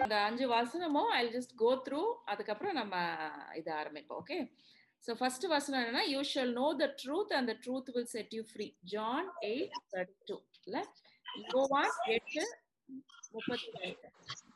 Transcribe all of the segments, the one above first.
அந்த அஞ்சு வசனமும் ஐ ஜஸ்ட் கோ த்ரூ அதுக்கப்புறம் நம்ம இது ஆரம்பிப்போம் ஓகே ஸோ ஃபர்ஸ்ட் வசனம் என்னன்னா you shall know the truth and the truth will set you free John eight thirty two இல்ல யோவான் எட்டு முப்பத்தி ரெண்டு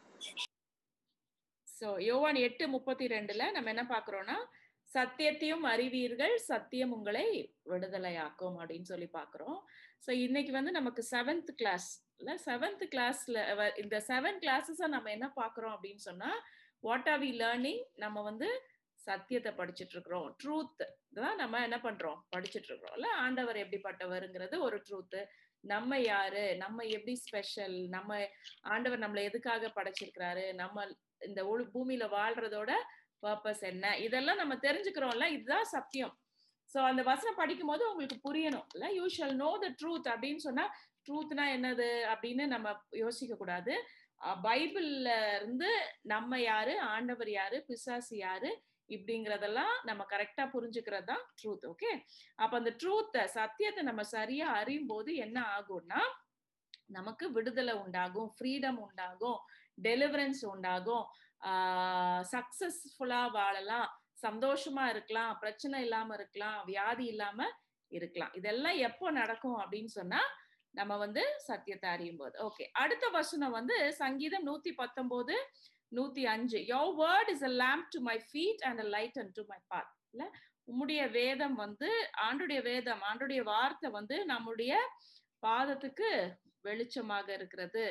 ஸோ யோவான் எட்டு முப்பத்தி ரெண்டுல நம்ம என்ன பாக்குறோம்னா சத்தியத்தையும் அறிவீர்கள் சத்தியம் உங்களை விடுதலையாக்கும் அப்படின்னு சொல்லி பாக்குறோம் ஸோ இன்னைக்கு வந்து நமக்கு செவன்த் கிளாஸ் இல்ல செவன்த் கிளாஸ்ல இந்த செவன் கிளாஸஸ நம்ம என்ன பாக்குறோம் அப்படின்னு சொன்னா வாட் ஆர் வி லேர்னிங் நம்ம வந்து சத்தியத்தை படிச்சுட்டு இருக்கிறோம் ட்ரூத் தான் நம்ம என்ன பண்றோம் படிச்சுட்டு இருக்கிறோம்ல ஆண்டவர் எப்படிப்பட்டவருங்கிறது ஒரு ட்ரூத் நம்ம யாரு நம்ம எப்படி ஸ்பெஷல் நம்ம ஆண்டவர் நம்மளை எதுக்காக படைச்சிருக்கிறாரு நம்ம இந்த பூமியில வாழ்றதோட பர்பஸ் என்ன இதெல்லாம் நம்ம தெரிஞ்சுக்கிறோம்ல இதுதான் சத்தியம் சோ அந்த வசனம் படிக்கும் போது உங்களுக்கு புரியணும் இல்ல you shall know the truth அப்படின்னு சொன்னா ட்ரூத்னா என்னது அப்படின்னு நம்ம யோசிக்க கூடாது பைபிள்ல இருந்து நம்ம யாரு ஆண்டவர் யாரு பிசாசு யாரு இப்படிங்கறதெல்லாம் நம்ம கரெக்டா புரிஞ்சுக்கிறது தான் ட்ரூத் ஓகே அப்ப அந்த ட்ரூத்த சத்தியத்தை நம்ம சரியா அறியும் போது என்ன ஆகும்னா நமக்கு விடுதலை உண்டாகும் ஃப்ரீடம் உண்டாகும் டெலிவரன்ஸ் உண்டாகும் ஆஹ் சக்சஸ்ஃபுல்லா வாழலாம் சந்தோஷமா இருக்கலாம் பிரச்சனை இல்லாம இருக்கலாம் வியாதி இல்லாம இருக்கலாம் இதெல்லாம் எப்போ நடக்கும் அப்படின்னு சொன்னா நம்ம வந்து சத்தியத்தை அறியும் போது ஓகே அடுத்த வசனம் வந்து சங்கீதம் நூத்தி பத்தொன்பது நூத்தி அஞ்சு your word is a lamp to my feet and a light and to my path இல்ல உம்முடைய வேதம் வந்து ஆண்டுடைய வேதம் ஆண்டுடைய வார்த்தை வந்து நம்முடைய பாதத்துக்கு வெளிச்சமாக இருக்கிறது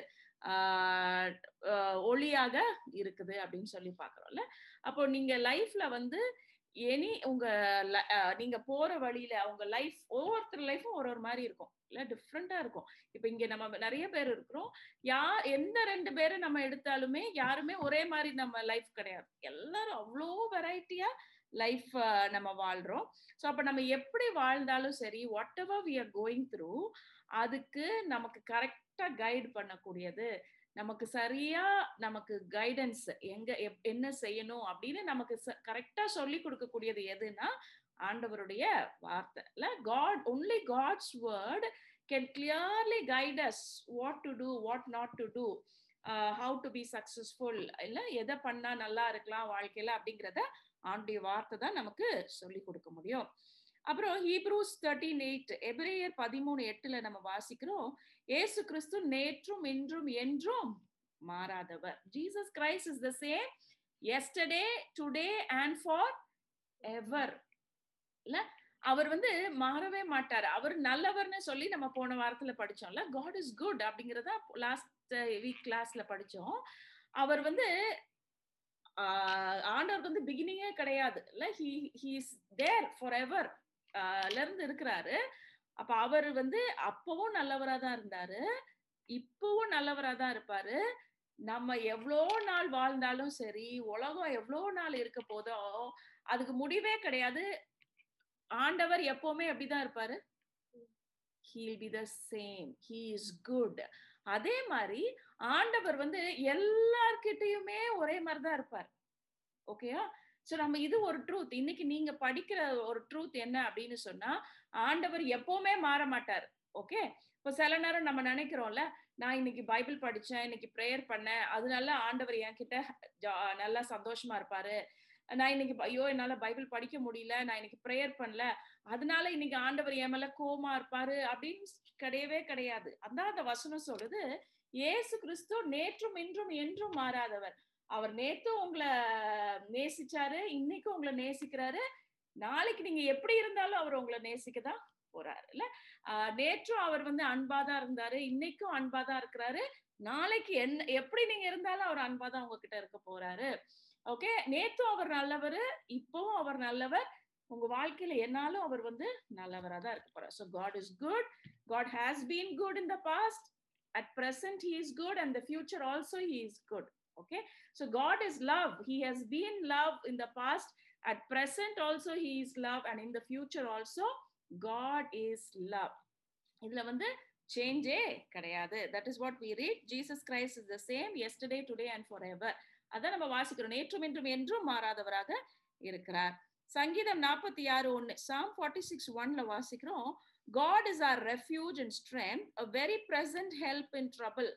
ஆஹ் ஒளியாக இருக்குது அப்படின்னு சொல்லி பாக்குறோம்ல அப்போ நீங்க லைஃப்ல வந்து எனி உங்க நீங்க போற வழியில உங்க லைஃப் ஒவ்வொருத்தர் லைஃபும் ஒரு ஒரு மாதிரி இருக்கும் இல்ல டிஃப்ரெண்டா இருக்கும் இப்ப இங்க நம்ம நிறைய பேர் இருக்கிறோம் யா எந்த ரெண்டு பேரை நம்ம எடுத்தாலுமே யாருமே ஒரே மாதிரி நம்ம லைஃப் கிடையாது எல்லாரும் அவ்வளோ வெரைட்டியா லைஃப் நம்ம வாழ்றோம் ஸோ அப்ப நம்ம எப்படி வாழ்ந்தாலும் சரி whatever we are going through அதுக்கு நமக்கு கரெக்டா கைட் பண்ணக்கூடியது நமக்கு சரியா நமக்கு கைடன்ஸ் எங்க என்ன செய்யணும் அப்படின்னு நமக்கு கரெக்டா சொல்லி கொடுக்கக்கூடியது எதுனா ஆண்டவருடைய வார்த்தை இல்ல God only God's word can clearly guide us what to do what not to do how to be successful இல்ல எதை பண்ணா நல்லா இருக்கலாம் வாழ்க்கையில அப்படிங்கிறத ஆண்டுடைய வார்த்தை தான் நமக்கு சொல்லி கொடுக்க முடியும் அப்புறம் ஹீப்ரூஸ் தேர்ட்டீன் எயிட் எபிரேயர் பதிமூணு எட்டுல நம்ம வாசிக்கிறோம் ஏசு கிறிஸ்து நேற்றும் இன்றும் என்றும் மாறாதவர் Jesus Christ is the same yesterday today and forever இல்ல அவர் வந்து மாறவே மாட்டார் அவர் நல்லவர்னு சொல்லி நம்ம போன வாரத்துல படிச்சோம்ல காட் இஸ் குட் அப்படிங்கறத லாஸ்ட் வீக் கிளாஸ்ல படிச்சோம் அவர் வந்து ஆண்டவருக்கு வந்து பிகினிங்கே கிடையாது இல்ல he he's there forever இருந்து இருக்கிறாரு அப்ப அவர் வந்து அப்பவும் நல்லவரா தான் இருந்தாரு இப்பவும் நல்லவரா தான் இருப்பாரு நம்ம எவ்வளோ நாள் வாழ்ந்தாலும் சரி உலகம் எவ்வளோ நாள் இருக்க போதோ அதுக்கு முடிவே கிடையாது ஆண்டவர் எப்பவுமே அப்படிதான் இருப்பாரு he'll be the same he is good அதே மாதிரி ஆண்டவர் வந்து எல்லார்கிட்டயுமே ஒரே மாதிரிதான் இருப்பார் ஓகேயா சோ நம்ம இது ஒரு ட்ரூத் இன்னைக்கு நீங்க படிக்கிற ஒரு ட்ரூத் என்ன அப்படின்னு சொன்னா ஆண்டவர் எப்பவுமே மாற மாட்டார் ஓகே இப்போ சில நேரம் நம்ம நினைக்கிறோம்ல நான் இன்னைக்கு பைபிள் படிச்சேன் இன்னைக்கு ப்ரேயர் பண்ணேன் அதனால ஆண்டவர் என்கிட்ட நல்லா சந்தோஷமா இருப்பாரு நான் இன்னைக்கு ஐயோ என்னால பைபிள் படிக்க முடியல நான் இன்னைக்கு ப்ரேயர் பண்ணல அதனால இன்னைக்கு ஆண்டவர் என் மேல கோமா இருப்பாரு அப்படின்னு கிடையவே கிடையாது அதான் அந்த வசனம் சொல்றது ஏசு கிறிஸ்து நேற்றும் இன்றும் என்றும் மாறாதவர் அவர் நேத்தும் உங்களை நேசிச்சாரு இன்னைக்கும் உங்களை நேசிக்கிறாரு நாளைக்கு நீங்க எப்படி இருந்தாலும் அவர் உங்களை நேசிக்கதான் போறாரு இல்ல நேற்றும் அவர் வந்து அன்பாதான் இருந்தாரு இன்னைக்கும் அன்பாதான் இருக்கிறாரு நாளைக்கு என்ன எப்படி நீங்க இருந்தாலும் அவர் அன்பாதான் உங்ககிட்ட இருக்க போறாரு ஓகே நேத்தும் அவர் நல்லவர் இப்பவும் அவர் நல்லவர் உங்க வாழ்க்கையில என்னாலும் அவர் வந்து நல்லவரா தான் இருக்க போறார் so God is good God has been good in the past at present he is good and the future also he is good okay so god is love he has been love in the past at present also he is love and in the future also god is love இதுல வந்து சேஞ்சே கிடையாது that is what we read Jesus Christ is the same yesterday today and forever அதான் நம்ம வாசிக்கிறோம் நேற்றும் என்றும் என்றும் மாறாதவராக இருக்கிறார் சங்கீதம் நாற்பத்தி ஆறு ஒன்னு சாம் ஃபார்ட்டி சிக்ஸ் ஒன்ல வாசிக்கிறோம் God is our refuge and strength a very present help in trouble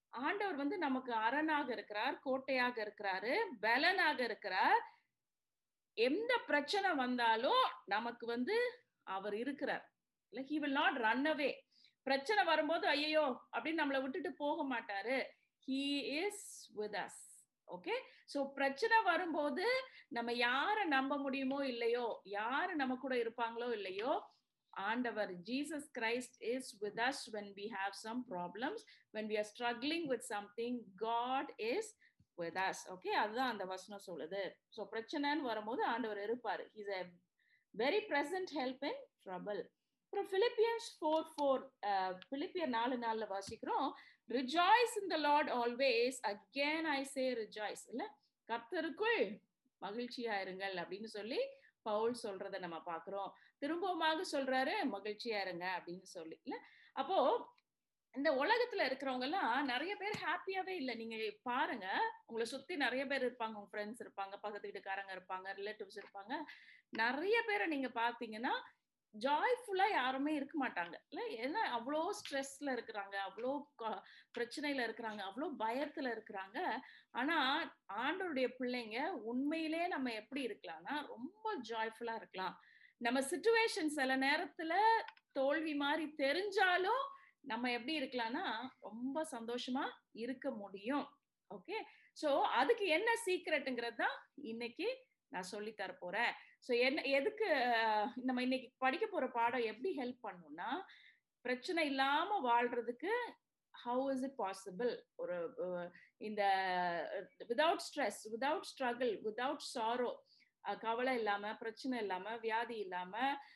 ஆண்டவர் வந்து நமக்கு அரணாக இருக்கிறார் கோட்டையாக இருக்கிறாரு பலனாக இருக்கிறார் எந்த பிரச்சனை வந்தாலும் நமக்கு வந்து அவர் இருக்கிறார் இல்ல he will not run away பிரச்சனை வரும்போது ஐயோ அப்படின்னு நம்மளை விட்டுட்டு போக மாட்டாரு he is with us okay so பிரச்சனை வரும்போது நம்ம யார நம்ப முடியுமோ இல்லையோ யாரு நம்ம கூட இருப்பாங்களோ இல்லையோ ஆண்டவர் Jesus Christ is with us when we have some problems when we are struggling with something God is with us okay அதுதான் அந்த வசனம் சொல்லுது ஸோ பிரச்சனைன்னு வரும்போது ஆண்டவர் இருப்பாரு is a very present help in trouble அப்புறம் பிலிப்பியன்ஸ் ஃபோர் ஃபோர் பிலிப்பியர் நாலு நாள்ல வாசிக்கிறோம் rejoice in the Lord always again I say rejoice இல்ல கர்த்தருக்குள் மகிழ்ச்சியா இருங்கள் அப்படின்னு சொல்லி பவுல் சொல்றத நம்ம பாக்குறோம் திரும்பவுமாக சொல்றாரு மகிழ்ச்சியா இருங்க அப்படின்னு சொல்லி இல்ல அப்போ இந்த உலகத்துல இருக்கிறவங்க எல்லாம் நிறைய பேர் ஹாப்பியாவே இல்ல நீங்க பாருங்க உங்களை சுத்தி நிறைய பேர் இருப்பாங்க உங்க ஃப்ரெண்ட்ஸ் இருப்பாங்க பக்கத்து வீட்டுக்காரங்க இருப்பாங்க ரிலேட்டிவ்ஸ் இருப்பாங்க நிறைய பேரை நீங்க பாத்தீங்கன்னா ஜாய்ஃபுல்லா யாருமே இருக்க மாட்டாங்க இல்ல ஏன்னா அவ்வளோ ஸ்ட்ரெஸ்ல இருக்கிறாங்க அவ்வளோ பிரச்சனையில இருக்கிறாங்க அவ்வளோ பயத்துல இருக்கிறாங்க ஆனா ஆண்டோருடைய பிள்ளைங்க உண்மையிலே நம்ம எப்படி இருக்கலாம்னா ரொம்ப ஜாய்ஃபுல்லா இருக்கலாம் நம்ம சுச்சுவேஷன் சில நேரத்துல தோல்வி மாதிரி தெரிஞ்சாலும் நம்ம எப்படி இருக்கலாம்னா ரொம்ப சந்தோஷமா இருக்க முடியும் ஓகே சோ அதுக்கு என்ன சீக்ரெட்டுங்கிறது தான் இன்னைக்கு நான் சொல்லி தர போறேன் ஸோ என்ன எதுக்கு நம்ம இன்னைக்கு படிக்க போற பாடம் எப்படி ஹெல்ப் பண்ணும்னா பிரச்சனை இல்லாம வாழ்றதுக்கு ஹவு இஸ் இட் பாசிபிள் ஒரு இந்த without stress without struggle without sorrow கவலை இல்லாம பிரச்சனை இல்லாம வியாதி இல்லாம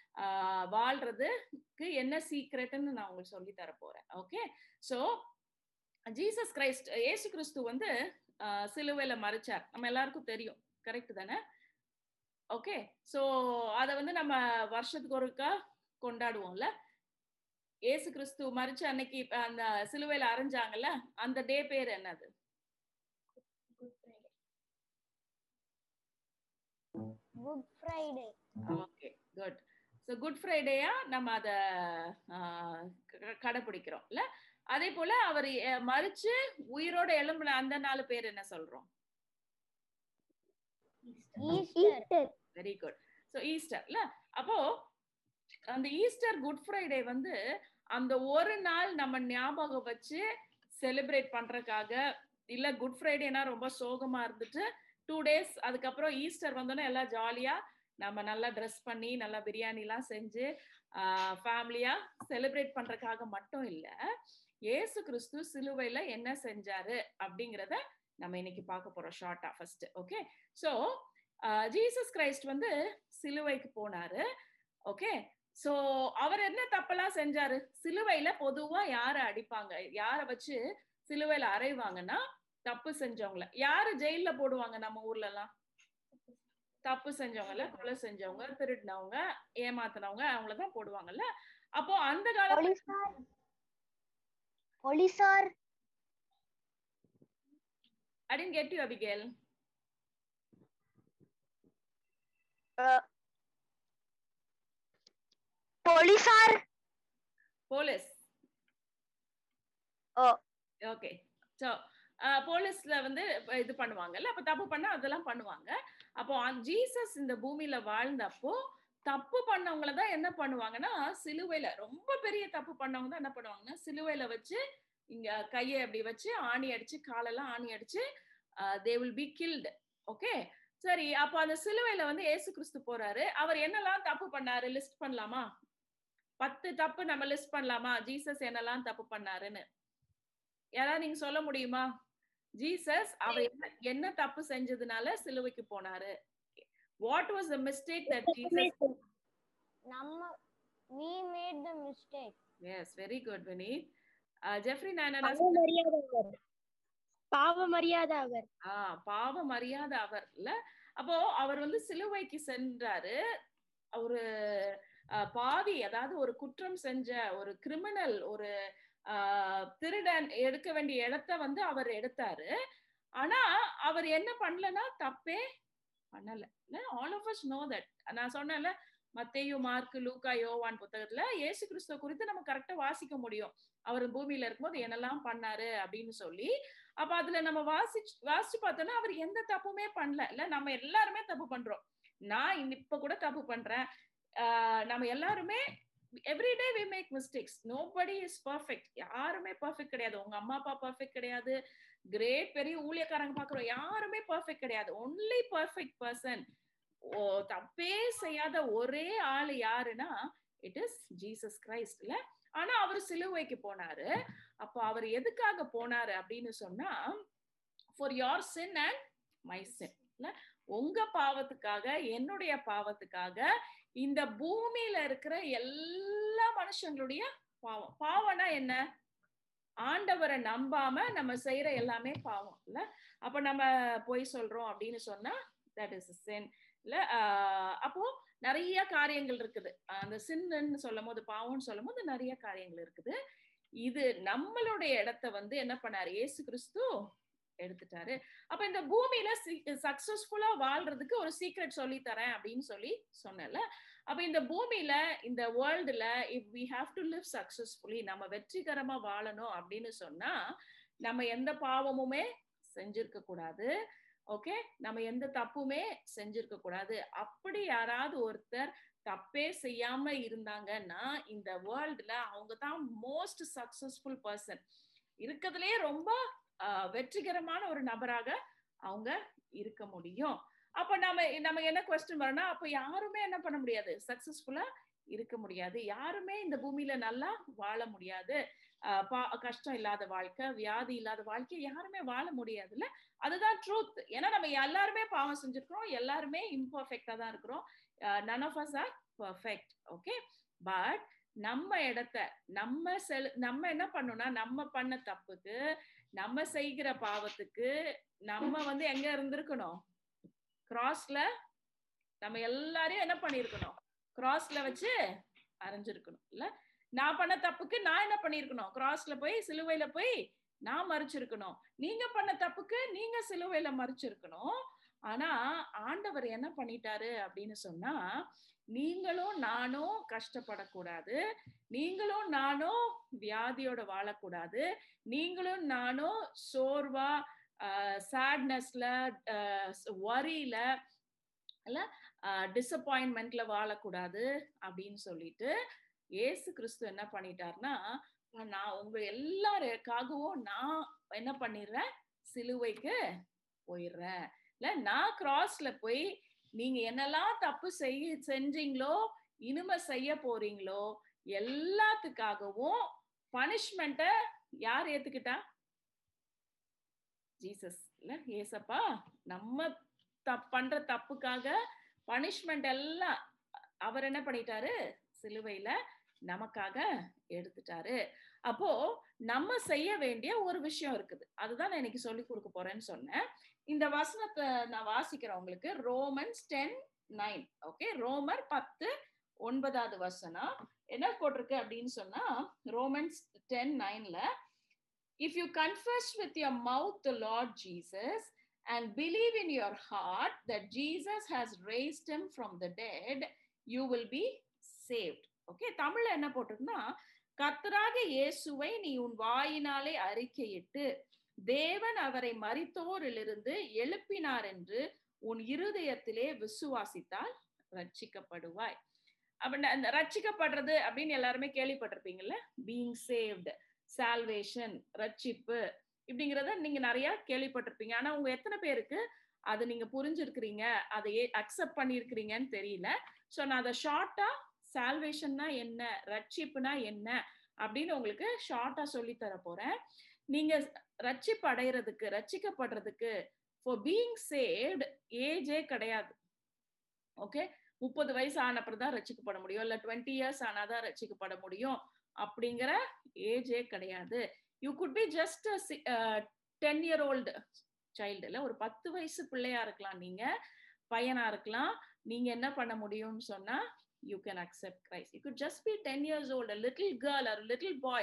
வாழ்றதுக்கு என்ன சீக்ரெட்னு நான் உங்களுக்கு சொல்லி தர போறேன் ஓகே ஸோ ஜீசஸ் கிரைஸ்ட் ஏசு கிறிஸ்து வந்து சிலுவையில மறைச்சார் நம்ம எல்லாருக்கும் தெரியும் கரெக்ட் தானே ஓகே ஸோ அதை வந்து நம்ம வருஷத்துக்கு ஒருக்கா கொண்டாடுவோம்ல ஏசு கிறிஸ்து மறிச்சு அன்னைக்கு அந்த சிலுவையில அரைஞ்சாங்கல்ல அந்த டே பேர் என்னது good Friday okay good so good ஃப்ரைடேயா நம்ம அதை கடைபிடிக்கிறோம் இல்ல அதே போல அவர் மறிச்சு உயிரோட எலும்புல அந்த நாலு பேர் என்ன சொல்றோம் Easter very good so Easter இல்ல அப்போ அந்த ஈஸ்டர் குட் ஃப்ரைடே வந்து அந்த ஒரு நாள் நம்ம ஞாபகம் வச்சு செலிப்ரேட் பண்றதுக்காக இல்ல குட் ஃப்ரைடேனா ரொம்ப சோகமா இருந்துட்டு டூ டேஸ் அதுக்கப்புறம் ஈஸ்டர் வந்தோன்னே எல்லாம் ஜாலியா நம்ம நல்லா ட்ரெஸ் பண்ணி நல்லா பிரியாணிலாம் செஞ்சு ஃபேமிலியா செலிப்ரேட் பண்றதுக்காக மட்டும் இல்ல ஏசு கிறிஸ்து சிலுவையில என்ன செஞ்சாரு அப்படிங்கிறத நம்ம இன்னைக்கு பார்க்க போறோம் ஷார்ட்டா first okay so Jesus Christ வந்து சிலுவைக்கு போனாரு ஓகே சோ அவர் என்ன தப்பெல்லாம் செஞ்சாரு சிலுவையில பொதுவா யார அடிப்பாங்க யார வச்சு சிலுவையில அரைவாங்கன்னா தப்பு செஞ்சவங்கள யாரு ஜெயில போடுவாங்க நம்ம ஊர்ல எல்லாம் தப்பு செஞ்சவங்கல கொலை செஞ்சவங்க திருடினவங்க ஏமாத்தினவங்க அவங்களதான் போடுவாங்கல்ல அப்போ அந்த காலத்துல போலீசார் போலீசார் I didn't get you, Abigail. போலீசார் போலீஸ் ஓ ஓகே ஸோ போலீஸ்ல வந்து இது பண்ணுவாங்கல்ல அப்ப தப்பு பண்ணா அதெல்லாம் பண்ணுவாங்க அப்போ ஜீசஸ் இந்த பூமியில வாழ்ந்தப்போ தப்பு பண்ணவங்கள தான் என்ன பண்ணுவாங்கன்னா சிலுவையில ரொம்ப பெரிய தப்பு பண்ணவங்க தான் என்ன பண்ணுவாங்கன்னா சிலுவையில வச்சு இங்க கையை அப்படி வச்சு ஆணி அடிச்சு காலெல்லாம் ஆணி அடிச்சு they will be killed okay சரி அப்போ அந்த சிலுவையில வந்து ஏசு கிறிஸ்து போறாரு அவர் என்னெல்லாம் தப்பு பண்ணாரு லிஸ்ட் பண்ணலாமா பத்து தப்பு நம்ம லிஸ்ட் பண்ணலாமா ஜீசஸ் என்னெல்லாம் தப்பு பண்ணாருன்னு யாராவது நீங்க சொல்ல முடியுமா ஜீசஸ் அவர் என்ன என்ன தப்பு செஞ்சதுனால சிலுவைக்கு போனாரு what was the mistake that Jesus நம்ம we made the mistake yes very good Vineeth Jeffrey நான் என்ன பாவம் அறியாத அவர் பாவம் அறியாத அவர் ஆ பாவம் அறியாத அவர் இல்ல அப்போ அவர் வந்து சிலுவைக்கு சென்றாரு ஒரு பாவி அதாவது ஒரு குற்றம் செஞ்ச ஒரு கிரிமினல் ஒரு திருடன் எடுக்க வேண்டிய இடத்த வந்து அவர் எடுத்தாரு ஆனா அவர் என்ன பண்ணலன்னா தப்பே பண்ணல all of us know that நான் சொன்னேன்ல மத்தேயு மார்க் லூக்கா யோவான் புத்தகத்துல இயேசு கிறிஸ்துவ குறித்து நம்ம கரெக்டா வாசிக்க முடியும் அவர் பூமியில இருக்கும்போது என்னெல்லாம் பண்ணாரு அப்படின்னு சொல்லி அப்ப அதுல நம்ம வாசிச்சு வாசிச்சு பார்த்தோம்னா அவர் எந்த தப்புமே பண்ணல இல்ல நம்ம எல்லாருமே தப்பு பண்றோம் நான் இப்ப கூட தப்பு பண்றேன் நம்ம எல்லாருமே everyday we make mistakes nobody is perfect யாருமே பர்ஃபெக்ட் கிடையாது உங்க அம்மா அப்பா பர்ஃபெக்ட் கிடையாது கிரேட் பெரிய ஊழியக்காரங்க பாக்குறோம் யாருமே பர்ஃபெக்ட் கிடையாது ஒன்லி பர்ஃபெக்ட் பர்சன் ஓ தப்பே செய்யாத ஒரே ஆள் யாருன்னா இட் இஸ் ஜீசஸ் கிரைஸ்ட் இல்ல ஆனா அவர் சிலுவைக்கு போனாரு அப்போ அவர் எதுக்காக போனாரு அப்படின்னு சொன்னா for your sin and my sin இல்ல உங்க பாவத்துக்காக என்னுடைய பாவத்துக்காக இந்த பூமியில இருக்கிற எல்லா மனுஷங்களுடைய பாவம் பாவம்னா என்ன ஆண்டவரை நம்பாம நம்ம செய்யற எல்லாமே பாவம் இல்ல அப்ப நம்ம பொய் சொல்றோம் அப்படின்னு சொன்னா தட் இஸ் சென் இல்ல அப்போ நிறைய காரியங்கள் இருக்குது அந்த சின்னு சொல்லும் போது பாவம்னு சொல்லும் போது நிறைய காரியங்கள் இருக்குது இது நம்மளுடைய இடத்த வந்து என்ன பண்ணாரு ஏசு கிறிஸ்து எடுத்துட்டாரு அப்ப இந்த பூமியில சக்சஸ்ஃபுல்லா வாழ்றதுக்கு ஒரு சீக்ரெட் சொல்லி தரேன் அப்படின்னு சொல்லி சொன்னல அப்ப இந்த பூமியில இந்த வேர்ல்டுல if we have to live successfully நம்ம வெற்றிகரமா வாழணும் அப்படின்னு சொன்னா நம்ம எந்த பாவமுமே செஞ்சிருக்க கூடாது ஓகே நம்ம எந்த தப்புமே செஞ்சிருக்க கூடாது அப்படி யாராவது ஒருத்தர் தப்பே செய்யாம இருந்தாங்கன்னா இந்த வேர்ல்டுல அவங்க தான் மோஸ்ட் சக்சஸ்ஃபுல் பர்சன் இருக்கிறதுலே ரொம்ப வெற்றிகரமான ஒரு நபராக அவங்க இருக்க முடியும் அப்ப நம்ம நம்ம என்ன கொஸ்டின் வரனா அப்ப யாருமே என்ன பண்ண முடியாது சக்சஸ்ஃபுல்லா இருக்க முடியாது யாருமே இந்த பூமியில நல்லா வாழ முடியாது கஷ்டம் இல்லாத வாழ்க்கை வியாதி இல்லாத வாழ்க்கை யாருமே வாழ முடியாதுல்ல அதுதான் ட்ரூத் ஏன்னா நம்ம எல்லாருமே பாவம் செஞ்சிருக்கிறோம் எல்லாருமே இம்பர்ஃபெக்டா தான் இருக்கிறோம் none of us are perfect okay but நம்ம இடத்த நம்ம செல் நம்ம என்ன பண்ணோம்னா நம்ம பண்ண தப்புக்கு நம்ம செய்கிற பாவத்துக்கு நம்ம வந்து எங்க இருந்திருக்கணும் கிராஸ்ல நம்ம எல்லாரையும் என்ன பண்ணிருக்கணும் கிராஸ்ல வச்சு அரைஞ்சிருக்கணும் இல்ல நான் பண்ண தப்புக்கு நான் என்ன பண்ணிருக்கணும் கிராஸ்ல போய் சிலுவையில போய் நான் மறிச்சிருக்கணும் நீங்க பண்ண தப்புக்கு நீங்க சிலுவையில மறிச்சிருக்கணும் ஆனா ஆண்டவர் என்ன பண்ணிட்டாரு அப்படின்னு சொன்னா நீங்களும் நானும் கஷ்டப்படக்கூடாது நீங்களும் நானும் வியாதியோட வாழக்கூடாது நீங்களும் நானும் சோர்வா சேட்னஸ்ல வரியில இல்ல டிசப்பாயின்மெண்ட்ல வாழக்கூடாது அப்படின்னு சொல்லிட்டு ஏசு கிறிஸ்து என்ன பண்ணிட்டாருன்னா நான் உங்க எல்லாருக்காகவும் நான் என்ன பண்ணிடுறேன் சிலுவைக்கு போயிடுறேன் இல்ல நான் கிராஸ்ல போய் நீங்க என்னெல்லாம் தப்பு செய்ய செஞ்சீங்களோ இனிமே செய்ய போறீங்களோ எல்லாத்துக்காகவும் பனிஷ்மெண்ட்ட யார் ஏத்துக்கிட்டா ஜீசஸ் இல்ல ஏசப்பா நம்ம தப் பண்ற தப்புக்காக பனிஷ்மெண்ட் எல்லாம் அவர் என்ன பண்ணிட்டாரு சிலுவையில நமக்காக எடுத்துட்டாரு அப்போ நம்ம செய்ய வேண்டிய ஒரு விஷயம் இருக்குது அதுதான் நான் இன்னைக்கு சொல்லி கொடுக்க போறேன்னு சொன்னேன் இந்த வசனத்தை நான் வாசிக்கிறேன் உங்களுக்கு ரோமன்ஸ் டென் நைன் ஓகே ரோமர் பத்து ஒன்பதாவது வசனம் என்ன போட்டிருக்கு அப்படின்னு சொன்னா ரோமன்ஸ் டென் நைன்ல if you confess with your mouth the Lord Jesus and believe in your heart that Jesus has raised him from the dead, you will be saved. Okay தமிழ்ல என்ன போட்டிருக்குன்னா கர்த்தராக இயேசுவை நீ உன் வாயினாலே அறிக்கையிட்டு தேவன் அவரை மரித்தோரிலிருந்து எழுப்பினார் என்று உன் இருதயத்திலே விசுவாசித்தால் ரட்சிக்கப்படுவாய் அப்ப அந்த ரட்சிக்கப்படுறது அப்படின்னு எல்லாருமே கேள்விப்பட்டிருப்பீங்கல்ல பீங் சேவ்டு சால்வேஷன் ரட்சிப்பு இப்படிங்கிறத நீங்க நிறைய கேள்விப்பட்டிருப்பீங்க ஆனா உங்க எத்தனை பேருக்கு அது நீங்க புரிஞ்சிருக்கிறீங்க அதை அக்செப்ட் பண்ணிருக்கிறீங்கன்னு தெரியல ஸோ நான் அதை ஷார்ட்டா சால்வேஷன்னா என்ன ரட்சிப்புனா என்ன அப்படின்னு உங்களுக்கு ஷார்ட்டா சொல்லி தர போறேன் நீங்க ரட்சிப்பு அடைகிறதுக்கு ரட்சிக்கப்படுறதுக்கு ஃபார் பீயிங் சேவ்டு ஏஜே கிடையாது ஓகே முப்பது வயசு ஆனப்பறம் தான் ரட்சிக்கப்பட முடியும் இல்ல டுவெண்ட்டி இயர்ஸ் ஆனாதான் ரட்சிக்கப்பட முடியும் அப்படிங்கிற ஏஜே கிடையாது you could be just ten year old child இல்ல ஒரு பத்து வயசு பிள்ளையா இருக்கலாம் நீங்க பையனா இருக்கலாம் நீங்க என்ன பண்ண முடியும்னு சொன்னா you can accept Christ you could just be ten years old little girl or little boy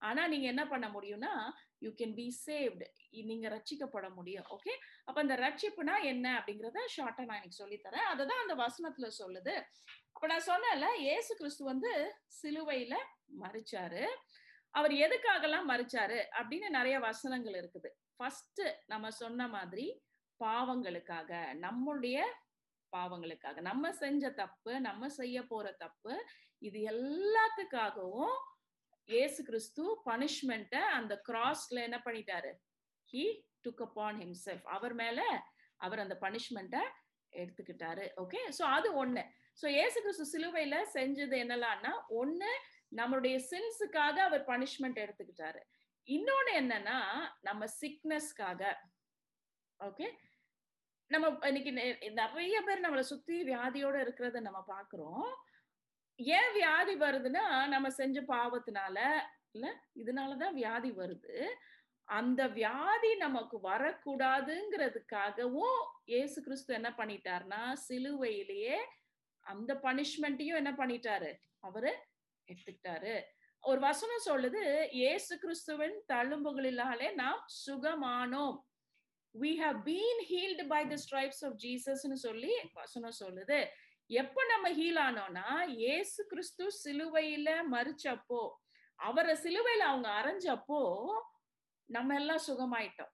ஆனா நீங்க என்ன பண்ண முடியும்னா யூ கேன் பி சேவ்டு நீங்க ரட்சிக்கப்பட முடியும் ஓகே அப்ப அந்த ரட்சிப்புனா என்ன அப்படிங்கறத ஷார்ட்டா நான் எனக்கு சொல்லி தரேன் அதுதான் அந்த வசனத்துல சொல்லுது அப்ப நான் சொன்னேன்ல இயேசு கிறிஸ்து வந்து சிலுவையில மறிச்சாரு அவர் எதுக்காகலாம் மறிச்சாரு அப்படின்னு நிறைய வசனங்கள் இருக்குது ஃபர்ஸ்ட் நம்ம சொன்ன மாதிரி பாவங்களுக்காக நம்மளுடைய பாவங்களுக்காக நம்ம செஞ்ச தப்பு நம்ம செய்ய போற தப்பு இது எல்லாத்துக்காகவும் இயேசு கிறிஸ்து பனிஷ்மெண்ட்டை அந்த கிராஸ்ல என்ன பண்ணிட்டாரு ஹி டுக் அப்பான் ஹிம்செல்ஃப் அவர் மேல அவர் அந்த பனிஷ்மெண்ட்டை எடுத்துக்கிட்டாரு ஓகே சோ அது ஒண்ணு சோ இயேசு கிறிஸ்து சிலுவையில செஞ்சது என்னலாம்னா ஒண்ணு நம்மளுடைய சின்ஸுக்காக அவர் பனிஷ்மெண்ட் எடுத்துக்கிட்டாரு இன்னொன்னு என்னன்னா நம்ம சிக்னஸ்க்காக ஓகே நம்ம இன்னைக்கு நிறைய பேர் நம்மளை சுத்தி வியாதியோட இருக்கிறத நம்ம பாக்குறோம் ஏன் வியாதி வருதுன்னா நம்ம செஞ்ச பாவத்தினால இல்ல இதனாலதான் வியாதி வருது அந்த வியாதி நமக்கு வரக்கூடாதுங்கிறதுக்காகவும் ஏசு கிறிஸ்து என்ன பண்ணிட்டாருன்னா சிலுவையிலேயே அந்த பனிஷ்மெண்ட்டையும் என்ன பண்ணிட்டாரு அவரு எடுத்துக்கிட்டாரு ஒரு வசனம் சொல்லுது ஏசு கிறிஸ்துவின் தழும்புகளினாலே நாம் சுகமானோம் we have been healed by the stripes of ஜீசஸ்னு சொல்லி வசனம் சொல்லுது எப்ப நம்ம ஹீல் ஆனோம்னா ஏசு கிறிஸ்து சிலுவையில மறிச்சப்போ அவரை சிலுவையில அவங்க அரைஞ்சப்போ நம்ம எல்லாம் சுகமாயிட்டோம்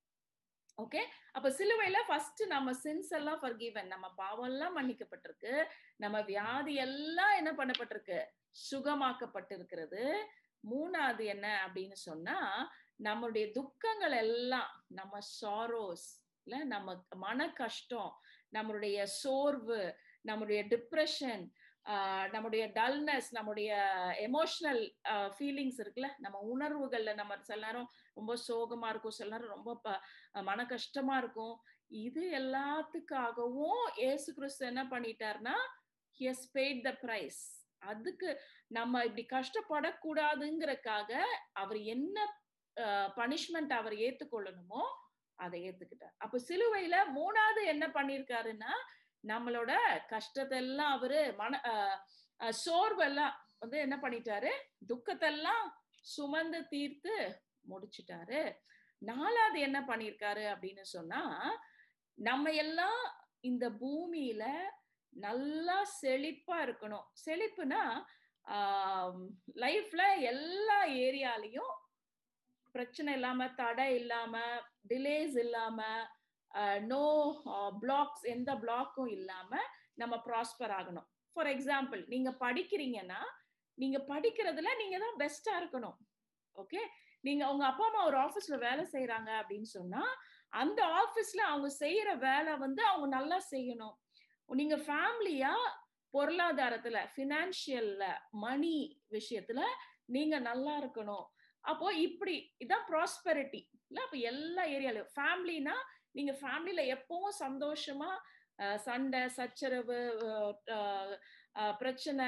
ஓகே அப்ப சிலுவையில ஃபர்ஸ்ட் நம்ம சின்ஸ் எல்லாம் ஃபர்கிவன் நம்ம பாவம் எல்லாம் மன்னிக்கப்பட்டிருக்கு நம்ம வியாதி எல்லாம் என்ன பண்ணப்பட்டிருக்கு சுகமாக்கப்பட்டிருக்கிறது மூணாவது என்ன அப்படின்னு சொன்னா நம்மளுடைய துக்கங்கள் எல்லாம் நம்ம சாரோஸ் இல்ல நம்ம மன கஷ்டம் நம்மளுடைய சோர்வு நம்முடைய டிப்ரெஷன் நம்முடைய டல்னஸ் நம்முடைய எமோஷனல் ஃபீலிங்ஸ் இருக்குல்ல நம்ம உணர்வுகள்ல நம்ம சில நேரம் ரொம்ப சோகமா இருக்கும் சில நேரம் ரொம்ப மன கஷ்டமா இருக்கும் இது எல்லாத்துக்காகவும் ஏசு கிறிஸ்து என்ன பண்ணிட்டாருன்னா ஹியஸ் பெய்ட் த பிரைஸ் அதுக்கு நம்ம இப்படி கஷ்டப்படக்கூடாதுங்கிறக்காக அவர் என்ன பனிஷ்மெண்ட் அவர் ஏத்துக்கொள்ளணுமோ அதை ஏத்துக்கிட்டார் அப்ப சிலுவையில மூணாவது என்ன பண்ணிருக்காருன்னா நம்மளோட கஷ்டத்தை எல்லாம் அவரு மன சோர்வெல்லாம் வந்து என்ன பண்ணிட்டாரு துக்கத்தெல்லாம் சுமந்து தீர்த்து முடிச்சிட்டாரு நாலாவது என்ன பண்ணிருக்காரு அப்படின்னு சொன்னா நம்ம எல்லாம் இந்த பூமியில நல்லா செழிப்பா இருக்கணும் செழிப்புனா லைஃப்ல எல்லா ஏரியாலையும் பிரச்சனை இல்லாம தடை இல்லாம டிலேஸ் இல்லாம நோ பிளாக்ஸ் எந்த பிளாக்கும் இல்லாம நம்ம ப்ராஸ்பர் ஆகணும் ஃபார் எக்ஸாம்பிள் நீங்க படிக்கிறீங்கன்னா நீங்க படிக்கிறதுல நீங்க தான் பெஸ்டா இருக்கணும் ஓகே நீங்க உங்க அப்பா அம்மா ஒரு ஆபீஸ்ல வேலை செய்யறாங்க அப்படின்னு சொன்னா அந்த ஆபீஸ்ல அவங்க செய்யற வேலை வந்து அவங்க நல்லா செய்யணும் நீங்க ஃபேமிலியா பொருளாதாரத்துல பினான்சியல்ல மணி விஷயத்துல நீங்க நல்லா இருக்கணும் அப்போ இப்படி இதான் ப்ராஸ்பெரிட்டி இல்ல அப்ப எல்லா ஏரியாலையும் ஃபேமிலினா நீங்க ஃபேமிலியில எப்பவும் சந்தோஷமா சண்டை சச்சரவு பிரச்சனை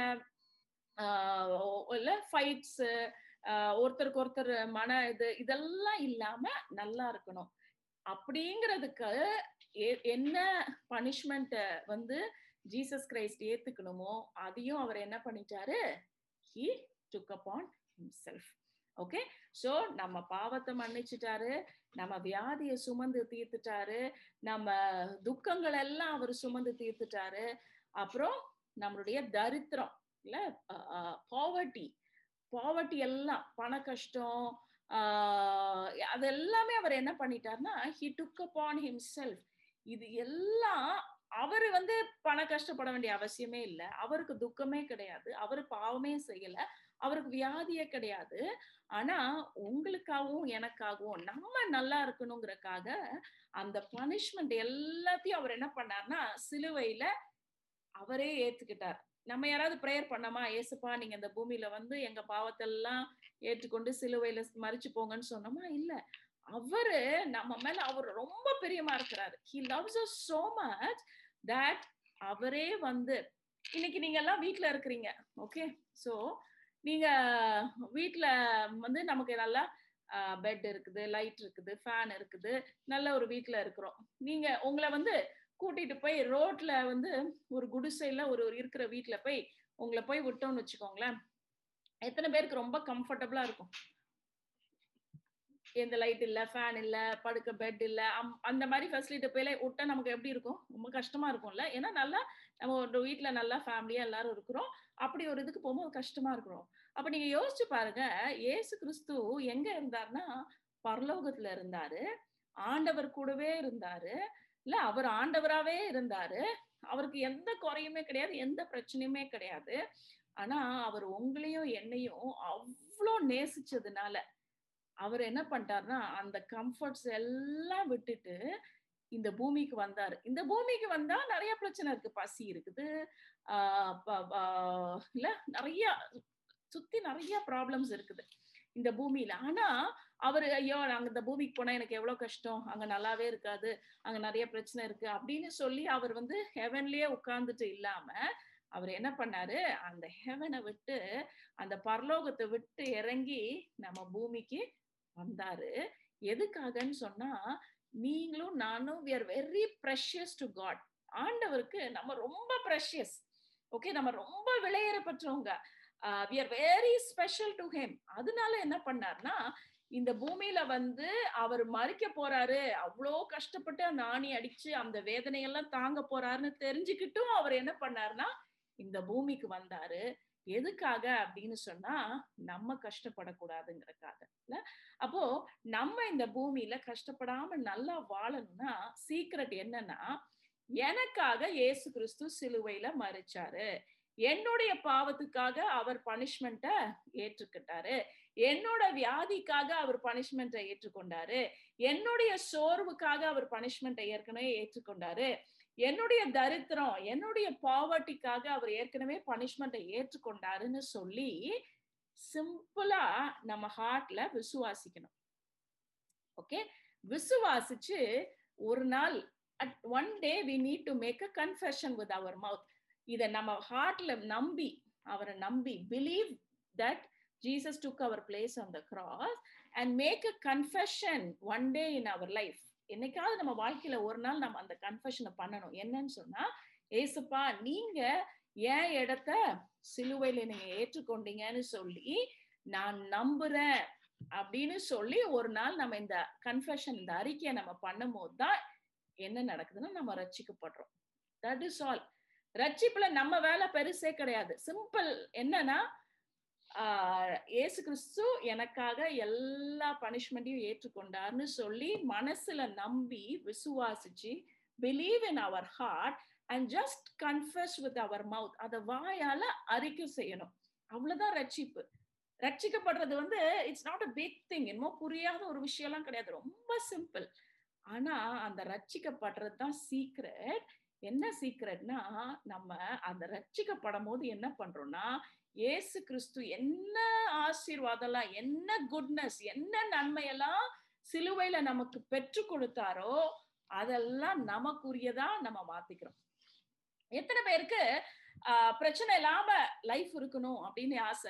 இல்ல ஃபைட்ஸ் ஒருத்தருக்கு ஒருத்தர் மன இது இதெல்லாம் இல்லாம நல்லா இருக்கணும் அப்படிங்கிறதுக்கு என்ன பனிஷ்மெண்ட் வந்து ஜீசஸ் கிரைஸ்ட் ஏத்துக்கணுமோ அதையும் அவர் என்ன பண்ணிட்டாரு he took upon himself okay so நம்ம பாவத்தை மன்னிச்சிட்டாரு நம்ம வியாதிய சுமந்து தீர்த்துட்டாரு நம்ம துக்கங்கள் எல்லாம் அவர் சுமந்து தீர்த்துட்டாரு அப்புறம் நம்மளுடைய தரித்திரம் இல்ல பாவர்ட்டி பாவர்ட்டி எல்லாம் பண கஷ்டம் அது எல்லாமே அவர் என்ன பண்ணிட்டாருன்னா ஹி டுக் அப்பான் ஹிம்செல்ஃப் இது எல்லாம் அவரு வந்து பண கஷ்டப்பட வேண்டிய அவசியமே இல்லை அவருக்கு துக்கமே கிடையாது அவரு பாவமே செய்யல அவருக்கு வியாதியே கிடையாது ஆனா உங்களுக்காகவும் எனக்காகவும் நம்ம நல்லா இருக்கணுங்கிறக்காக அந்த பனிஷ்மெண்ட் எல்லாத்தையும் அவர் என்ன பண்ணார்னா சிலுவையில அவரே ஏத்துக்கிட்டார் நம்ம யாராவது ப்ரேயர் பண்ணாமா ஏசுப்பா நீங்க இந்த பூமியில வந்து எங்க பாவத்தெல்லாம் ஏற்றுக்கொண்டு சிலுவையில மறிச்சு போங்கன்னு சொன்னோமா இல்ல அவரு நம்ம மேல அவர் ரொம்ப பிரியமா இருக்கிறாரு he loves us so much that அவரே வந்து இன்னைக்கு நீங்க எல்லாம் வீட்டுல இருக்கிறீங்க ஓகே சோ நீங்க வீட்டுல வந்து நமக்கு நல்லா பெட் இருக்குது லைட் இருக்குது ஃபேன் இருக்குது நல்ல ஒரு வீட்டுல இருக்கிறோம் நீங்க உங்களை வந்து கூட்டிட்டு போய் ரோட்ல வந்து ஒரு குடிசைல ஒரு இருக்கிற வீட்டுல போய் உங்களை போய் விட்டோம்னு வச்சுக்கோங்களேன் எத்தனை பேருக்கு ரொம்ப கம்ஃபர்டபுளா இருக்கும் எந்த லைட் இல்ல ஃபேன் இல்ல படுக்க பெட் இல்ல அம்- அந்த மாதிரி ஃபெசிலிட்டி போய் விட்டா நமக்கு எப்படி இருக்கும் ரொம்ப கஷ்டமா இருக்கும்ல ஏன்னா நல்லா நம்ம ஒரு வீட்ல நல்லா ஃபேமிலியா எல்லாரும் இருக்கிறோம் அப்படி ஒரு இதுக்கு போகும்போது கஷ்டமா இருக்கிறோம் அப்ப நீங்க யோசிச்சு பாருங்க இயேசு கிறிஸ்து எங்க இருந்தாருன்னா பரலோகத்துல இருந்தாரு ஆண்டவர் கூடவே இருந்தாரு இல்ல அவர் ஆண்டவராவே இருந்தாரு அவருக்கு எந்த குறையுமே கிடையாது எந்த பிரச்சனையுமே கிடையாது ஆனா அவர் உங்களையும் என்னையும் அவ்வளோ நேசிச்சதுனால அவர் என்ன பண்ணிட்டாருன்னா அந்த கம்ஃபர்ட்ஸ் எல்லாம் விட்டுட்டு இந்த பூமிக்கு வந்தாரு இந்த பூமிக்கு வந்தா நிறைய பிரச்சனை இருக்கு பசி இருக்குது ஆஹ் ப- ஆஹ் இல்ல நிறைய சுத்தி நிறைய ப்ராப்ளம்ஸ் இருக்குது இந்த பூமியில ஆனா அவரு ஐயோ அங்க இந்த பூமிக்கு போனா எனக்கு எவ்வளவு கஷ்டம் அங்க நல்லாவே இருக்காது அங்க நிறைய பிரச்சனை இருக்கு அப்படின்னு சொல்லி அவர் வந்து ஹெவன்லயே உட்கார்ந்துட்டு இல்லாம அவர் என்ன பண்ணாரு அந்த ஹெவனை விட்டு அந்த பரலோகத்தை விட்டு இறங்கி நம்ம பூமிக்கு வந்தாரு எதுக்காகன்னு சொன்னா நீங்களும் நானும் we are very precious to God ஆண்டவருக்கு நம்ம ரொம்ப ப்ரெஷியஸ் ஓகே நம்ம ரொம்ப விலையேறப்பட்டவங்க we are very special to him அதனால என்ன பண்ணார்னா இந்த பூமியில வந்து அவர் மறிக்க போறாரு அவ்வளோ கஷ்டப்பட்டு அந்த ஆணி அடிச்சு அந்த வேதனையெல்லாம் தாங்க போறாருன்னு தெரிஞ்சுக்கிட்டும் அவர் என்ன பண்ணாருன்னா இந்த பூமிக்கு வந்தாரு எதுக்காக அப்படின்னு சொன்னா நம்ம கஷ்டப்படக்கூடாதுங்கிறதுக்காக இல்ல அப்போ நம்ம இந்த பூமியில கஷ்டப்படாம நல்லா வாழணும்னா சீக்ரெட் என்னன்னா எனக்காக இயேசு கிறிஸ்து சிலுவையில மறிச்சாரு என்னுடைய பாவத்துக்காக அவர் பனிஷ்மெண்ட்ட ஏற்றுக்கிட்டாரு என்னோட வியாதிக்காக அவர் பனிஷ்மெண்ட்டை ஏற்றுக்கொண்டாரு என்னுடைய சோர்வுக்காக அவர் பனிஷ்மெண்ட்டை ஏற்கனவே ஏற்றுக்கொண்டாரு என்னுடைய தரித்திரம் என்னுடைய பாவர்ட்டிக்காக அவர் ஏற்கனவே பனிஷ்மெண்ட்டை ஏற்றுக்கொண்டாருன்னு சொல்லி சிம்பிளா நம்ம ஹார்ட்ல விசுவாசிக்கணும் ஓகே விசுவாசிச்சு ஒரு நாள் at one day we need to make a confession with our mouth இதை நம்ம ஹார்ட்ல நம்பி அவரை நம்பி believe that Jesus took our place on the cross and make a confession one day in our life என்னைக்காவது நம்ம வாழ்க்கையில ஒரு நாள் நம்ம அந்த கன்ஃபெஷனை பண்ணணும் என்னன்னு சொன்னா ஏசுப்பா நீங்க என் இடத்த சிலுவையில நீங்க ஏற்றுக்கொண்டீங்கன்னு சொல்லி நான் நம்புறேன் அப்படின்னு சொல்லி ஒரு நாள் நம்ம இந்த கன்ஃபெஷன் இந்த அறிக்கையை நம்ம பண்ணும் போது தான் என்ன நடக்குதுன்னா நம்ம ரட்சிக்கப்படுறோம் தட் இஸ் ஆல் ரட்சிப்புல நம்ம வேலை பெருசே கிடையாது சிம்பிள் என்னன்னா ஆஹ் ஏசு கிறிஸ்து எனக்காக எல்லா பனிஷ்மெண்ட்டையும் ஏற்றுக்கொண்டார்னு சொல்லி மனசுல நம்பி விசுவாசிச்சு believe in our heart and just confess with our mouth அதை வாயால அறிக்கை செய்யணும் அவ்வளவுதான் ரட்சிப்பு ரட்சிக்கப்படுறது வந்து it's not a big thing என்னமோ புரியாத ஒரு விஷயம்லாம் கிடையாது ரொம்ப சிம்பிள் ஆனா அந்த ரட்சிக்கப்படுறது தான் சீக்ரெட் என்ன சீக்ரெட்னா நம்ம அந்த ரட்சிக்கப்படும் போது என்ன பண்றோம்னா ஏசு கிறிஸ்து என்ன ஆசீர்வாதம்லாம் என்ன குட்னஸ் என்ன நன்மையெல்லாம் சிலுவையில நமக்கு பெற்று கொடுத்தாரோ அதெல்லாம் நமக்குரியதா நம்ம மாத்திக்கிறோம் எத்தனை பேருக்கு ஆஹ் பிரச்சனை இல்லாம லைஃப் இருக்கணும் அப்படின்னு ஆசை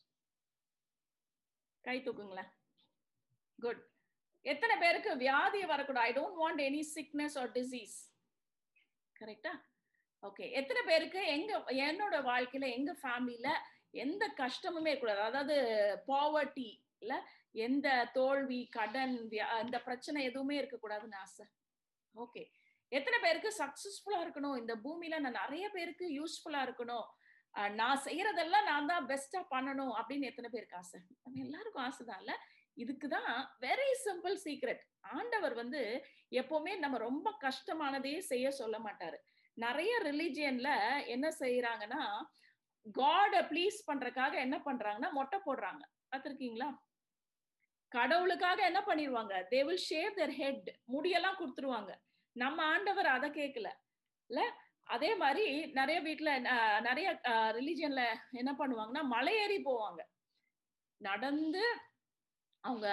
கை தூக்குங்களேன் குட் எத்தனை பேருக்கு வியாதி வரக்கூடாது I don't want any sickness or disease கரெக்டா ஓகே எத்தனை பேருக்கு எங்க என்னோட வாழ்க்கையில எங்க ஃபேமிலியில எந்த கஷ்டமுமே இருக்கக்கூடாது அதாவது பாவர்ட்டி இல்ல எந்த தோல்வி கடன் இந்த பிரச்சனை எதுவுமே இருக்கக்கூடாதுன்னு ஆசை ஓகே எத்தனை பேருக்கு சக்சஸ்ஃபுல்லா இருக்கணும் இந்த பூமியில நான் நிறைய பேருக்கு யூஸ்ஃபுல்லா இருக்கணும் நான் செய்யறதெல்லாம் நான் தான் பெஸ்டா பண்ணணும் அப்படின்னு எத்தனை பேருக்கு ஆசை நம்ம எல்லாருக்கும் ஆசைதான்ல இதுக்குதான் வெரி சிம்பிள் சீக்ரெட் ஆண்டவர் வந்து எப்பவுமே நம்ம ரொம்ப கஷ்டமானதையே செய்ய சொல்ல மாட்டாரு நிறைய ரிலிஜியன்ல என்ன செய்யறாங்கன்னா காட ப்ளீஸ் பண்றதுக்காக என்ன பண்றாங்கன்னா மொட்டை போடுறாங்க பார்த்திருக்கீங்களா கடவுளுக்காக என்ன பண்ணிடுவாங்க they will shave their head முடியெல்லாம் கொடுத்துருவாங்க நம்ம ஆண்டவர் அதை கேட்கல இல்ல அதே மாதிரி நிறைய வீட்டுல நிறைய ரிலிஜியன்ல என்ன பண்ணுவாங்கன்னா மலையேறி போவாங்க நடந்து அவங்க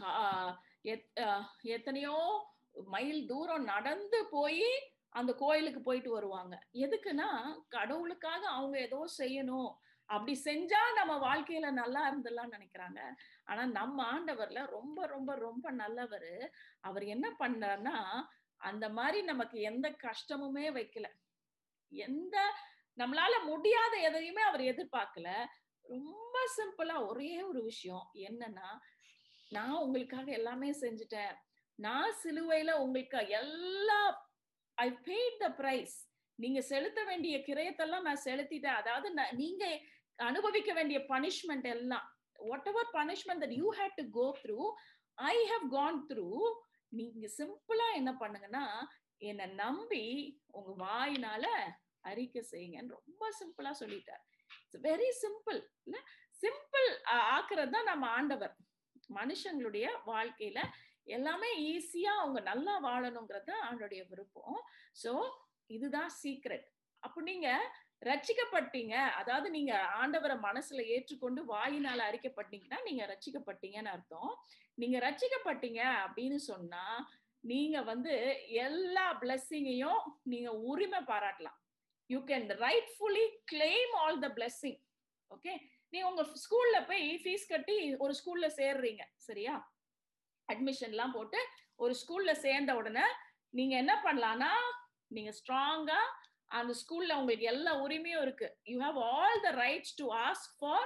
எத்தனையோ மைல் தூரம் நடந்து போய் அந்த கோயிலுக்கு போயிட்டு வருவாங்க எதுக்குன்னா கடவுளுக்காக அவங்க ஏதோ செய்யணும் அப்படி செஞ்சா நம்ம வாழ்க்கையில நல்லா இருந்துடலாம் நினைக்கிறாங்க ஆனா நம்ம ஆண்டவர்ல ரொம்ப ரொம்ப ரொம்ப நல்லவர் அவர் என்ன பண்ணார்னா அந்த மாதிரி நமக்கு எந்த கஷ்டமுமே வைக்கல எந்த நம்மளால முடியாத எதையுமே அவர் எதிர்பார்க்கல ரொம்ப சிம்பிளா ஒரே ஒரு விஷயம் என்னன்னா நான் உங்களுக்காக எல்லாமே செஞ்சுட்டேன் நான் சிலுவையில உங்களுக்கு எல்லா ஐ பெய்ட் த பிரைஸ் நீங்க செலுத்த வேண்டிய கிரயத்தெல்லாம் நான் செலுத்திட்டேன் அதாவது நீங்க அனுபவிக்க வேண்டிய பனிஷ்மெண்ட் எல்லாம் whatever punishment that you had to go through I have gone through நீங்க சிம்பிளா என்ன பண்ணுங்கன்னா என்னை நம்பி உங்க வாயினால அறிக்கை செய்யுங்கன்னு ரொம்ப சிம்பிளா சொல்லிட்டார் வெரி சிம்பிள் இல்ல சிம்பிள் ஆக்குறது தான் நம்ம ஆண்டவர் மனுஷங்களுடைய வாழ்க்கையில எல்லாமே ஈஸியா அவங்க நல்லா வாழணுங்கிறது தான் ஆண்டோடைய விருப்பம் சோ இதுதான் சீக்ரெட் அப்ப நீங்க ரச்சிக்கப்பட்டீங்க அதாவது நீங்க ஆண்டவரை மனசுல ஏற்றுக்கொண்டு வாயினால அறிக்கப்பட்டீங்கன்னா நீங்க ரச்சிக்கப்பட்டீங்கன்னு அர்த்தம் நீங்க ரச்சிக்கப்பட்டீங்க அப்படின்னு சொன்னா நீங்க வந்து எல்லா பிளஸ்ஸிங்கையும் நீங்க உரிமை பாராட்டலாம் you can rightfully claim all the blessing okay நீங்க உங்க ஸ்கூல்ல போய் ஃபீஸ் கட்டி ஒரு ஸ்கூல்ல சேர்றீங்க சரியா அட்மிஷன் எல்லாம் போட்டு ஒரு ஸ்கூல்ல சேர்ந்த உடனே நீங்க என்ன பண்ணலாம்னா நீங்க ஸ்ட்ராங்கா அந்த ஸ்கூல்ல உங்களுக்கு எல்லா உரிமையும் இருக்கு you have all the rights to ask for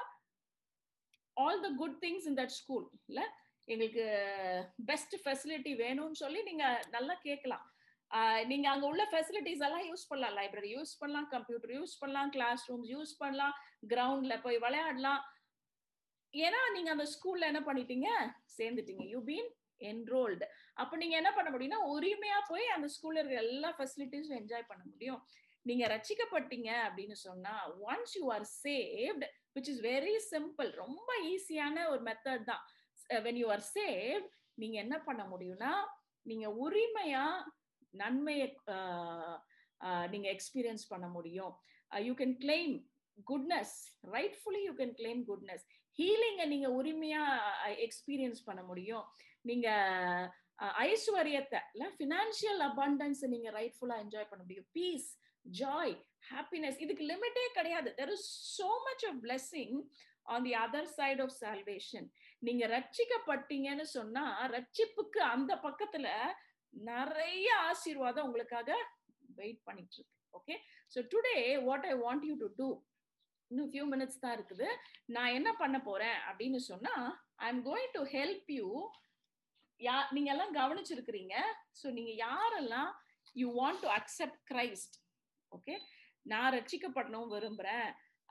all the good things in that school இல்ல எங்களுக்கு பெஸ்ட் ஃபெசிலிட்டி வேணும்னு சொல்லி நீங்க நல்லா கேட்கலாம் நீங்க அங்க உள்ள ஃபெசிலிட்டிஸ் எல்லாம் யூஸ் பண்ணலாம் லைப்ரரி யூஸ் பண்ணலாம் கம்ப்யூட்டர் யூஸ் பண்ணலாம் கிளாஸ் ரூம்ஸ் யூஸ் பண்ணலாம் கிரவுண்ட்ல போய் விளையாடலாம் ஏன்னா நீங்க அந்த ஸ்கூல்ல என்ன பண்ணிட்டீங்க சேர்ந்துட்டீங்க யூ பீன் என்ரோல்டு அப்ப நீங்க என்ன பண்ண முடியும்னா உரிமையா போய் அந்த ஸ்கூல்ல இருக்கிற எல்லா ஃபெசிலிட்டிஸும் என்ஜாய் பண்ண முடியும் நீங்க ரச்சிக்கப்பட்டீங்க அப்படின்னு சொன்னா once you are saved which is very simple ரொம்ப ஈஸியான ஒரு மெத்தட் தான் வென் யூ ஆர் சேவ் நீங்க என்ன பண்ண முடியும்னா நீங்க உரிமையா நன்மையை நீங்க எக்ஸ்பீரியன்ஸ் பண்ண முடியும் you can claim goodness rightfully you can claim goodness ஹீலிங்கை நீங்க உரிமையா எக்ஸ்பீரியன்ஸ் பண்ண முடியும் நீங்க ஐஸ்வர்யத்தை இல்ல ஃபினான்ஷியல் அபண்டன்ஸ் நீங்க ரைட்ஃபுல்லா என்ஜாய் பண்ண முடியும் பீஸ் ஜாய் ஹாப்பினஸ் இதுக்கு லிமிட்டே கிடையாது there is so much of blessing on the other side of salvation நீங்க ரட்சிக்கப்பட்டீங்கன்னு சொன்னா ரட்சிப்புக்கு அந்த பக்கத்துல நிறைய ஆசீர்வாதம் உங்களுக்காக வெயிட் பண்ணிட்டு இருக்கு okay so today what I want you to do இன்னும் ஃபியூ மினிட்ஸ் தான் இருக்குது நான் என்ன பண்ண போறேன் அப்படின்னு சொன்னா I am going to help you yeah நீங்க எல்லாம் கவனிச்சிருக்கிறீங்க ஸோ நீங்க யாரெல்லாம் you want to accept Christ okay நான் ரட்சிக்கப்படணும் விரும்புறேன்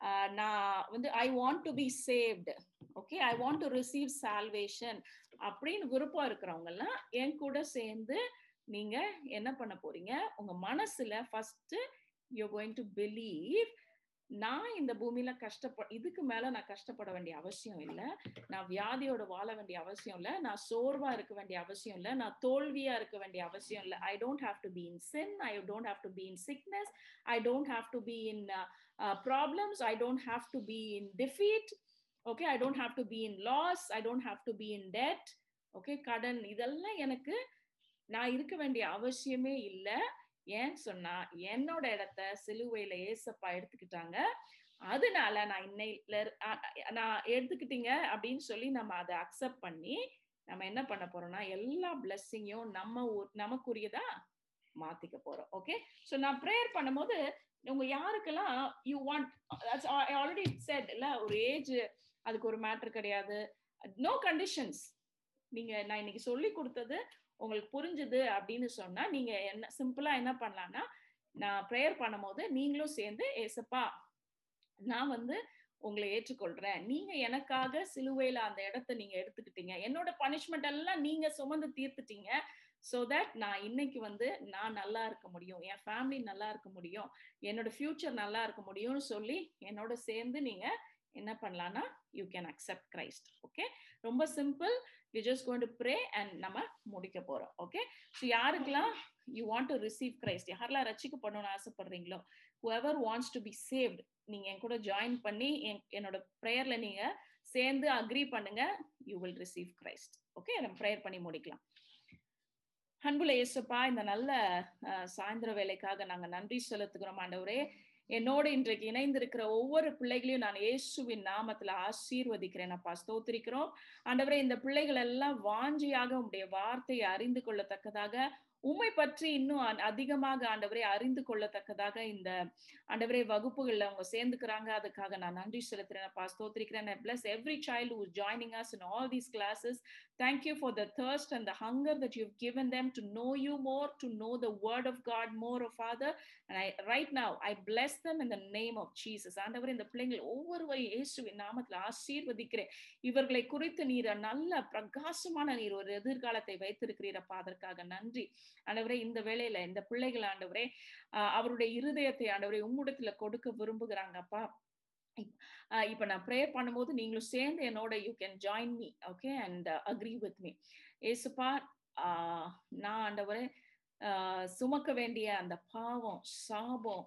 நான் வந்து I want to be saved okay I want to receive salvation அப்படின்னு விருப்பம் இருக்கிறவங்க எல்லாம் என் கூட சேர்ந்து நீங்க என்ன பண்ண போறீங்க உங்க மனசுல first you going to believe நான் இந்த பூமியில கஷ்டப்ப இதுக்கு மேல நான் கஷ்டப்பட வேண்டிய அவசியம் இல்லை நான் வியாதியோட வாழ வேண்டிய அவசியம் இல்லை நான் சோர்வா இருக்க வேண்டிய அவசியம் இல்லை நான் தோல்வியா இருக்க வேண்டிய அவசியம் இல்லை I don't have to be in sin I don't have to be in sickness I don't have to be in problems I don't have to be in defeat okay I don't have to be in loss I don't have to be in debt okay கடன் இதெல்லாம் எனக்கு நான் இருக்க வேண்டிய அவசியமே இல்லை ஏன்னு சொன்னா என்னோட இடத்த சிலுவையில ஏசப்பா எடுத்துக்கிட்டாங்க அதனால நான் இன்னையில நான் எடுத்துக்கிட்டீங்க அப்படின்னு சொல்லி நம்ம அதை அக்செப்ட் பண்ணி நம்ம என்ன பண்ண போறோம்னா எல்லா பிளஸ்ஸிங்கையும் நம்ம நமக்குரியதா மாத்திக்க போறோம் ஓகே ஸோ நான் ப்ரேயர் பண்ணும்போது உங்க யாருக்கெல்லாம் யூ வாண்ட் ஆல்ரெடி செட் இல்ல ஒரு ஏஜ் அதுக்கு ஒரு மேட்டர் கிடையாது நோ கண்டிஷன்ஸ் நீங்க நான் இன்னைக்கு சொல்லி கொடுத்தது உங்களுக்கு புரிஞ்சுது அப்படின்னு சொன்னா நீங்க என்ன சிம்பிளா என்ன பண்ணலாம்னா நான் ப்ரேயர் பண்ணும்போது நீங்களும் சேர்ந்து ஏசப்பா நான் வந்து உங்களை ஏற்றுக்கொள்றேன் நீங்க எனக்காக சிலுவையில அந்த இடத்த நீங்க எடுத்துக்கிட்டீங்க என்னோட பனிஷ்மெண்ட் எல்லாம் நீங்க சுமந்து தீர்த்துட்டீங்க ஸோ தட் நான் இன்னைக்கு வந்து நான் நல்லா இருக்க முடியும் என் ஃபேமிலி நல்லா இருக்க முடியும் என்னோட ஃபியூச்சர் நல்லா இருக்க முடியும்னு சொல்லி என்னோட சேர்ந்து நீங்க என்ன பண்ணலாம்னா you can accept Christ okay ரொம்ப simple you just going to pray and நம்ம முடிக்க போறோம் ஓகே ஸோ யாருக்கெல்லாம் you want to receive Christ யாரெல்லாம் ரசிக்கப்படணும்னு ஆசைப்படுறீங்களோ whoever wants to be saved நீங்க என் கூட ஜாயின் பண்ணி என்னோட ப்ரேயர்ல நீங்க சேர்ந்து அக்ரி பண்ணுங்க you will receive Christ okay நம்ம ப்ரேயர் பண்ணி முடிக்கலாம் அன்புல இயேசுப்பா இந்த நல்ல சாயந்தர வேலைக்காக நாங்க நன்றி செலுத்துகிறோம் ஆண்டவரே என்னோடு இன்றைக்கு இணைந்திருக்கிற ஒவ்வொரு பிள்ளைகளையும் நான் இயேசுவின் நாமத்துல ஆசீர்வதிக்கிறேன் அப்பா ஸ்தோத்திரிக்கிறோம் ஆண்டவரே இந்த பிள்ளைகள் எல்லாம் வாஞ்சியாக உங்களுடைய வார்த்தையை அறிந்து கொள்ளத்தக்கதாக உண்மை பற்றி இன்னும் அதிகமாக ஆண்டவரே அறிந்து கொள்ளத்தக்கதாக இந்த ஆண்டவரே வகுப்புகள்ல அவங்க சேர்ந்துக்கிறாங்க அதுக்காக நான் நன்றி செலுத்துறேன் அப்பா ஸ்தோத்திரிக்கிறேன் bless every child who joining us in all these classes Thank you for the thirst and the hunger that you've given them to know you more, to know the word of God more, oh Father. And I right now I bless them in the name of Jesus. ஆண்டவர் இந்த பிள்ளைங்கள் ஒவ்வொருவரையும் இயேசுவின் நாமத்தில் ஆசீர்வதிக்கிறேன் இவர்களை குறித்து நீர் நல்ல பிரகாசமான நீர் ஒரு எதிர்காலத்தை வைத்திருக்கிறீரப்பா அதற்காக நன்றி ஆண்டவரே இந்த வேளையில இந்த பிள்ளைகள் ஆண்டவரே அவருடைய இருதயத்தை ஆண்டவரே உம்முடத்துல கொடுக்க விரும்புகிறாங்கப்பா இப்ப நான் ப்ரேயர் பண்ணும்போது நீங்களும் சேர்ந்து என்னோட you can join me okay and agree with me ஏசுப்பா நான் ஆண்டவரே சுமக்க வேண்டிய அந்த பாவம் சாபம்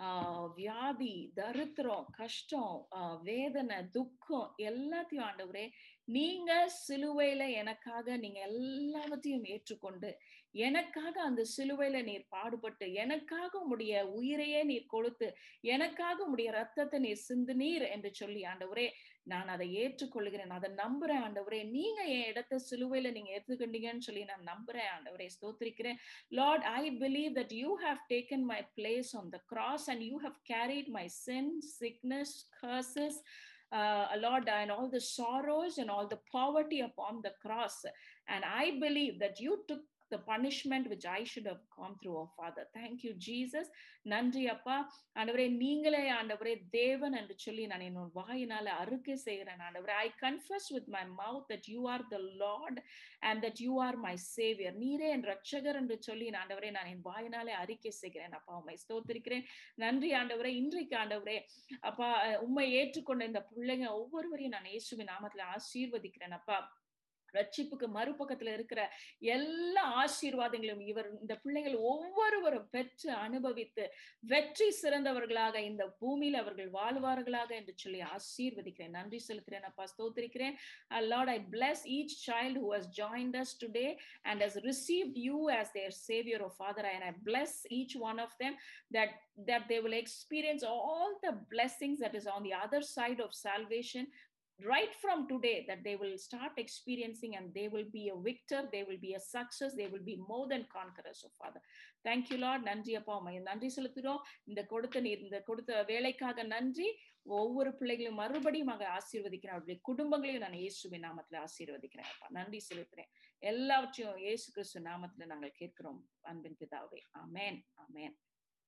வியாதி தரித்திரம் கஷ்டம் வேதனை துக்கம் எல்லாத்தையும் ஆண்டவரே நீங்க சிலுவையில எனக்காக நீங்க எல்லாவற்றையும் ஏற்றுக்கொண்டு எனக்காக அந்த சிலுவையில நீர் பாடுபட்டு எனக்காக உடைய உயிரையே நீர் கொடுத்து எனக்காக உடைய ரத்தத்தை நீர் சிந்து நீர் என்று சொல்லி ஆண்டவரே நான் அதை ஏற்றுக்கொள்கிறேன் அதை நம்புறேன் ஆண்டவரே நீங்க என் இடத்த சிலுவையில நீங்க ஏற்றுக்கொண்டீங்கன்னு சொல்லி நான் நம்புறேன் ஆண்டவரே ஸ்தோத்திரிக்கிறேன் Lord I believe that you have taken my place on the cross and you have carried my sin sickness curses uh, Lord, and all the sorrows and all the poverty upon the cross. And I believe that you took the punishment which I should have gone through, oh Father. Thank you, Jesus. நன்றி அப்பா ஆண்டவரே நீங்களே ஆண்டவரே தேவன் என்று சொல்லி நான் என்னோட வாயினால அறுக்கை செய்கிறேன் ஆண்டவரே I confess with my mouth that you are the Lord and that you are my saviour நீரே என் ரட்சகர் என்று சொல்லி ஆண்டவரே நான் என் வாயினாலே அறிக்கை செய்கிறேன் அப்பா உண்மை ஸ்தோத்திருக்கிறேன் நன்றி ஆண்டவரே இன்றைக்கு ஆண்டவரே அப்பா உண்மை ஏற்றுக்கொண்ட இந்த பிள்ளைங்க ஒவ்வொருவரையும் நான் இயேசுவின் நாமத்துல ஆசீர்வதிக்கிறேன் அப்பா ரட்சிப்புக்கு மறுபக்கத்துல இருக்கிற எல்லா ஆசீர்வாதங்களும் இவர் இந்த பிள்ளைகள் ஒவ்வொருவரும் பெற்று அனுபவித்து வெற்றி சிறந்தவர்களாக இந்த பூமியில் அவர்கள் வாழ்வார்களாக என்று சொல்லி ஆசீர்வதிக்கிறேன் நன்றி செலுத்துறேன் அப்பா ஸ்தோத்திரிக்கிறேன் Lord I bless each child who has joined us today and has received you as their saviour of father and I bless each one of them that that they will experience all the blessings that is on the other side of salvation right from today that they will start experiencing and they will be a victor they will be a success they will be more than conquerors of father thank you lord நன்றி அப்பா உண்மை நன்றி செலுத்துகிறோம் இந்த கொடுத்த நீர் இந்த கொடுத்த வேலைக்காக நன்றி ஒவ்வொரு பிள்ளைகளையும் மறுபடியும் அங்க ஆசீர்வதிக்கிறேன் அவருடைய குடும்பங்களையும் நான் இயேசுவின் நாமத்துல ஆசீர்வதிக்கிறேன் அப்பா நன்றி செலுத்துறேன் எல்லாவற்றையும் இயேசு கிறிஸ்து நாமத்துல நாங்கள் கேட்கிறோம் அன்பின் பிதாவே அமேன் அமேன்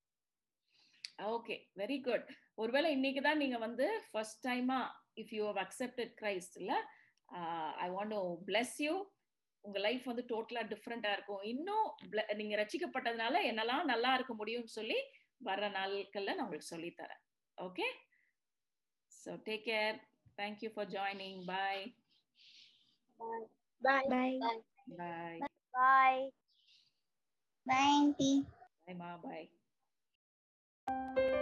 ஓகே வெரி குட் ஒருவேளை இன்னைக்கு தான் நீங்க வந்து ஃபர்ஸ்ட் டைமா if you have accepted Christ இல்ல I want to bless you உங்க லைஃப் வந்து டோட்டலா டிஃப்ரெண்டா இருக்கும் இன்னும் நீங்க ரசிக்கப்பட்டதுனால என்னெல்லாம் நல்லா இருக்க முடியும்னு சொல்லி வர்ற நாட்கள்ல நான் உங்களுக்கு சொல்லி தரேன் okay so take care thank you for joining bye Bye. Bye. Bye Bye. Bye, auntie. Bye மா பாய்